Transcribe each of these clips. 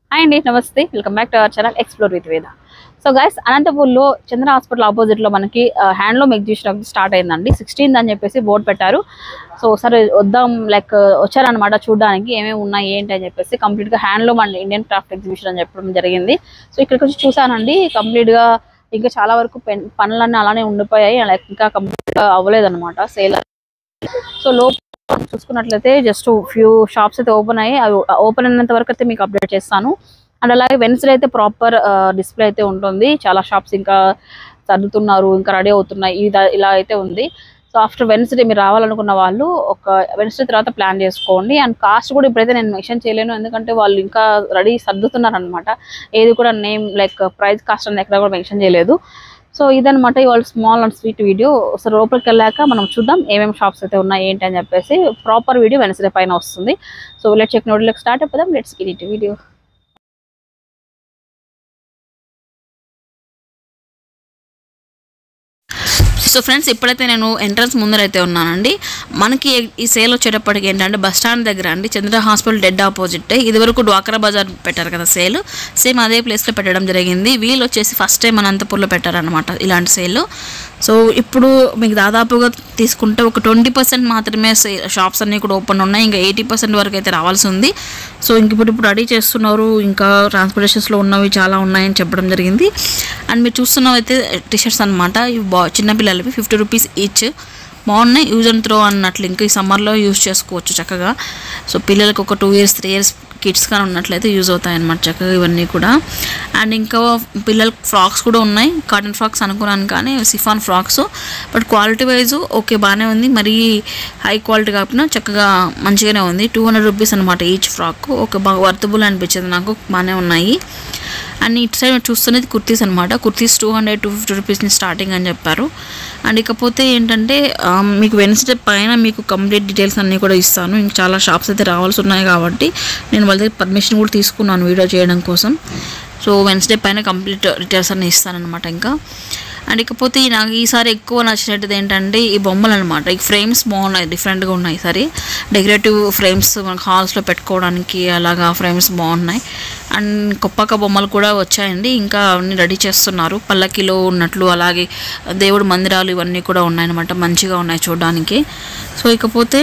hi అండి నమస్తే welcome back to our channel explore with Veda so guys అనంతపూర్లో Chandra hospital opposite లో మనకి హ్యాండ్లూమ్ ఎగ్జిబిషన్ స్టార్ట్ అయిందండి సిక్స్టీన్త్ అని చెప్పేసి బోర్డు పెట్టారు సో సరే వద్దాం లైక్ వచ్చారనమాట చూడడానికి ఏమేమి ఉన్నాయి ఏంటి అని చెప్పేసి కంప్లీట్ గా handloom and Indian craft exhibition అని చెప్పడం జరిగింది సో ఇక్కడికి వచ్చి చూసానండి కంప్లీట్ గా ఇంకా చాలా వరకు పెన్ పనులన్నీ అలానే ఉండిపోయాయి లైక్ ఇంకా కంప్లీట్ గా అవ్వలేదు అనమాట సేల్ సో లోపల చూసుకున్నట్లయితే జస్ట్ ఫ్యూ షాప్స్ అయితే ఓపెన్ అయ్యి అవి ఓపెన్ అయినంత వరకు అయితే మీకు అప్డేట్ చేస్తాను అండ్ అలాగే వెన్స్డే అయితే ప్రాపర్ డిస్ప్లే అయితే ఉంటుంది చాలా షాప్స్ ఇంకా సర్దుతున్నారు ఇంకా రెడీ అవుతున్నాయి ఇది- ఇలా అయితే ఉంది సో ఆఫ్టర్ వెన్స్డే మీరు రావాలనుకున్న వాళ్ళు ఒక వెన్స్డే తర్వాత ప్లాన్ చేసుకోండి అండ్ కాస్ట్ కూడా ఇప్పుడైతే నేను మెన్షన్ చేయలేను ఎందుకంటే వాళ్ళు ఇంకా రెడీ సర్దుతున్నారు అనమాట ఏది కూడా నేమ్ లైక్ ప్రైస్ కాస్ట్ అనేది ఎక్కడ కూడా మెన్షన్ చేయలేదు సో ఇదనమాట ఇవాళ small and sweet video so లోపలికి వెళ్ళాక మనం చూద్దాం ఏమేమి షాప్స్ అయితే ఉన్నాయి ఏంటి అని చెప్పేసి ప్రాపర్ వీడియో వెనస్డే పైన వస్తుంది సో లెట్ చెక్ నోట్లోకి స్టార్ట్ అయిపోదాం let's get it video so friends ఇప్పుడైతే నేను ఎంట్రన్స్ ముందరైతే ఉన్నానండి మనకి ఈ సేల్ వచ్చేటప్పటికి ఏంటంటే బస్ స్టాండ్ దగ్గర అండి చంద్ర హాస్పిటల్ డెడ్ ఆపోజిట్ ఇది వరకు డ్వాక్రా బజార్ పెట్టారు కదా సేల్ సేమ్ అదే ప్లేస్లో పెట్టడం జరిగింది వీళ్ళు వచ్చేసి ఫస్ట్ టైం అనంతపూర్లో పెట్టారనమాట ఇలాంటి సేల్ సో ఇప్పుడు మీకు దాదాపుగా తీసుకుంటే ఒక ట్వంటీ పర్సెంట్ మాత్రమే షాప్స్ అన్నీ కూడా ఓపెన్ ఉన్నాయి ఇంకా ఎయిటీ పర్సెంట్ వరకు అయితే రావాల్సి ఉంది సో ఇంక ఇప్పుడు ఇప్పుడు రెడీ చేస్తున్నారు ఇంకా ట్రాన్స్పోర్టేషన్స్లో ఉన్నవి చాలా ఉన్నాయని చెప్పడం జరిగింది అండ్ మీరు చూస్తున్నవి అయితే టీషర్ట్స్ అనమాట ఇవి బా చిన్నపిల్లలవి ఫిఫ్టీ రూపీస్ ఈచ్ బాగున్నాయి యూజ్ అండ్ త్రో అన్నట్లు ఇంకా ఈ సమ్మర్లో యూజ్ చేసుకోవచ్చు చక్కగా సో పిల్లలకి ఒక two years three years kids కానీ ఉన్నట్లయితే యూజ్ అవుతాయి అన్నమాట చక్కగా ఇవన్నీ కూడా అండ్ ఇంకా పిల్లలకి ఫ్రాక్స్ కూడా ఉన్నాయి కాటన్ ఫ్రాక్స్ అనుకున్నాను కానీ chiffon frocks but quality wise okay బాగానే ఉంది మరీ హై క్వాలిటీ కాకుండా చక్కగా మంచిగానే ఉంది టూ హండ్రెడ్ రూపీస్ అనమాట ఈచ్ ఫ్రాక్ ఒక బాగా వర్తబుల్ అనిపించింది నాకు బాగానే ఉన్నాయి అండ్ ఇటు సైడ్ చూస్తున్నది కుర్తీస్ అనమాట kurtis two hundred two fifty rupees నుంచి స్టార్టింగ్ అని చెప్పారు అండ్ ఇకపోతే ఏంటంటే ఆ, మీకు వెన్స్డే పైన మీకు కంప్లీట్ డీటెయిల్స్ అన్నీ కూడా ఇస్తాను ఇంకా చాలా షాప్స్ అయితే రావాల్సి ఉన్నాయి కాబట్టి నేను వాళ్ళ దగ్గర పర్మిషన్ కూడా తీసుకున్నాను వీడియో చేయడం కోసం సో వెన్స్డే పైన కంప్లీట్ డీటెయిల్స్ అన్నీ ఇస్తానన్నమాట ఇంకా అండ్ ఇకపోతే ఈ నాకు ఈసారి ఎక్కువ నచ్చినట్టుది ఏంటంటే ఈ బొమ్మలు అనమాట ఈ ఫ్రేమ్స్ బాగున్నాయి డిఫరెంట్గా ఉన్నాయి ఈసారి డెకరేటివ్ ఫ్రేమ్స్ మనకు హాల్స్లో పెట్టుకోవడానికి అలాగా ఫ్రేమ్స్ బాగున్నాయి అండ్ కొప్పక బొమ్మలు కూడా వచ్చాయండి ఇంకా అవన్నీ రెడీ చేస్తున్నారు పల్లకిలో ఉన్నట్లు అలాగే దేవుడు మందిరాలు ఇవన్నీ కూడా ఉన్నాయన్నమాట మంచిగా ఉన్నాయి చూడడానికి సో ఇకపోతే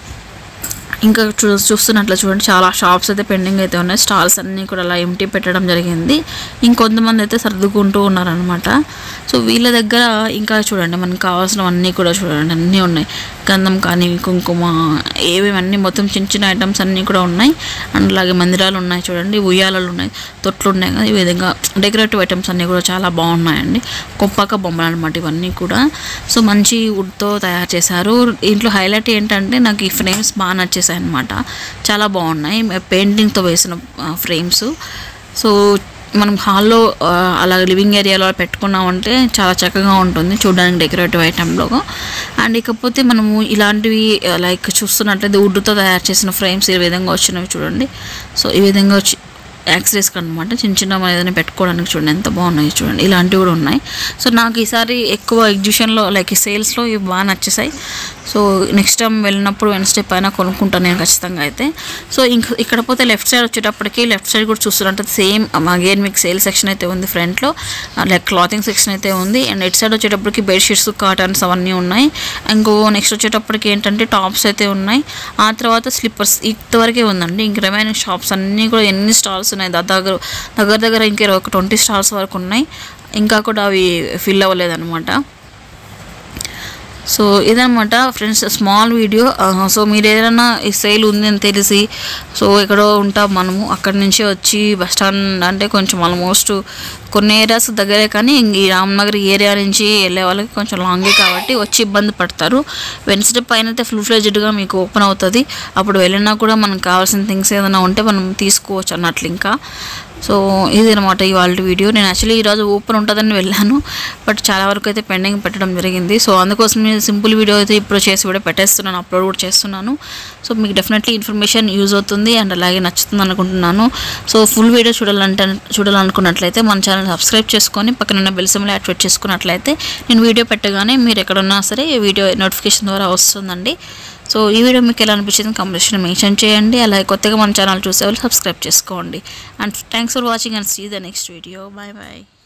ఇంకా చూ చూస్తున్నట్లు చూడండి చాలా షాప్స్ అయితే పెండింగ్ అయితే ఉన్నాయి స్టాల్స్ అన్నీ కూడా అలా ఎంటీ పెట్టడం జరిగింది ఇంకొంతమంది అయితే సర్దుకుంటూ ఉన్నారనమాట సో వీళ్ళ దగ్గర ఇంకా చూడండి మనకు కావాల్సినవన్నీ కూడా చూడండి అన్నీ ఉన్నాయి గంధం కానీ కుంకుమ ఏవేవి అన్నీ మొత్తం చిన్న చిన్న ఐటమ్స్ అన్నీ కూడా ఉన్నాయి అండ్ అలాగే మందిరాలు ఉన్నాయి చూడండి ఉయ్యాలలు ఉన్నాయి తొట్లు ఉన్నాయి కదా ఈ విధంగా డెకరేటివ్ ఐటమ్స్ అన్నీ కూడా చాలా బాగున్నాయండి కొప్పక బొమ్మలు అనమాట ఇవన్నీ కూడా సో మంచి వుడ్తో తయారు చేశారు ఇంట్లో హైలైట్ ఏంటంటే నాకు ఈ ఫ్రేమ్స్ బాగా నచ్చేసాయి అనమాట చాలా బాగున్నాయి పెయింటింగ్తో వేసిన ఫ్రేమ్స్ సో మనం హాల్లో అలా లివింగ్ ఏరియాలో పెట్టుకున్నామంటే చాలా చక్కగా ఉంటుంది చూడడానికి డెకరేటివ్ ఐటెంలో అండ్ ఇకపోతే మనము ఇలాంటివి లైక్ చూస్తున్నట్లయితే వుడ్తో తయారు చేసిన ఫ్రేమ్స్ ఈ విధంగా వచ్చినవి చూడండి సో ఈ విధంగా వచ్చి యాక్సరీస్కి అనమాట చిన్న చిన్న మనం ఏదైనా పెట్టుకోవడానికి చూడండి ఎంత బాగున్నాయి చూడండి ఇలాంటివి కూడా ఉన్నాయి సో నాకు ఈసారి ఎక్కువ ఎగ్జిబిషన్లో లైక్ ఈ సేల్స్లో ఇవి బాగా నచ్చేసాయి సో నెక్స్ట్ టైం వెళ్ళినప్పుడు వెన్స్డే పైన కొనుక్కుంటాను నేను ఖచ్చితంగా అయితే సో ఇంక ఇక్కడ పోతే లెఫ్ట్ సైడ్ వచ్చేటప్పటికి లెఫ్ట్ సైడ్ కూడా చూస్తున్నట్టు సేమ్ అగైన్ మీకు సేల్ సెక్షన్ అయితే ఉంది ఫ్రంట్లో లైక్ క్లాతింగ్ సెక్షన్ అయితే ఉంది అండ్ ఇటు సైడ్ వచ్చేటప్పటికి బెడ్షీట్స్ కాటన్స్ అవన్నీ ఉన్నాయి ఇంకో నెక్స్ట్ వచ్చేటప్పటికి ఏంటంటే టాప్స్ అయితే ఉన్నాయి ఆ తర్వాత స్లిప్పర్స్ ఇంతవరకే ఉందండి ఇంక రిమైనింగ్ షాప్స్ అన్నీ కూడా ఎన్ని స్టాల్స్ ఉన్నాయి దా- దగ్గర దగ్గర దగ్గర ఇంకా ఒక ట్వంటీ స్టాల్స్ వరకు ఉన్నాయి ఇంకా కూడా అవి ఫిల్ అవ్వలేదన్నమాట సో ఇదనమాట ఫ్రెండ్స్ స్మాల్ వీడియో సో మీరు ఏదైనా ఈ సేల్ ఉంది అని తెలిసి సో ఎక్కడో ఉంటాం మనము అక్కడి నుంచి వచ్చి బస్ స్టాండ్ అంటే కొంచెం ఆల్మోస్ట్ కొన్ని ఏరియాస్ దగ్గరే కానీ ఇంక ఈ రామ్నగర్ ఏరియా నుంచి వెళ్ళే వాళ్ళకి కొంచెం లాంగే కాబట్టి వచ్చి ఇబ్బంది పడతారు వెన్స్డే పైన అయితే ఫుల్ ఫ్లెజ్డ్గా మీకు ఓపెన్ అవుతుంది అప్పుడు వెళ్ళినా కూడా మనకు కావాల్సిన థింగ్స్ ఏదైనా ఉంటే మనం తీసుకోవచ్చు అన్నట్లు ఇంకా సో ఇది అనమాట ఇవాళ వీడియో నేను యాక్చువల్లీ ఈరోజు ఓపెన్ ఉంటుందని వెళ్ళాను బట్ చాలా వరకు అయితే పెండింగ్ పెట్టడం జరిగింది సో అందుకోసం నేను సింపుల్ వీడియో అయితే ఇప్పుడు చేసి కూడా పెట్టేస్తున్నాను అప్లోడ్ కూడా చేస్తున్నాను సో మీకు డెఫినెట్లీ ఇన్ఫర్మేషన్ యూజ్ అవుతుంది అండ్ అలాగే నచ్చుతుంది అనుకుంటున్నాను సో ఫుల్ వీడియో చూడాలంటే చూడాలనుకున్నట్లయితే మన ఛానల్ సబ్స్క్రైబ్ చేసుకొని పక్కన బెల్ సింబల్ యాక్టివేట్ చేసుకున్నట్లయితే నేను వీడియో పెట్టగానే మీరు ఎక్కడున్నా సరే ఈ వీడియో నోటిఫికేషన్ ద్వారా వస్తుందండి సో ఈ వీడియో మీకు ఎలా అనిపించింది కంప్లీషన్ మెన్షన్ చేయండి అలాగే కొత్తగా మన ఛానల్ చూసే వాళ్ళు సబ్స్క్రైబ్ చేసుకోండి and thanks for watching and see the next video bye bye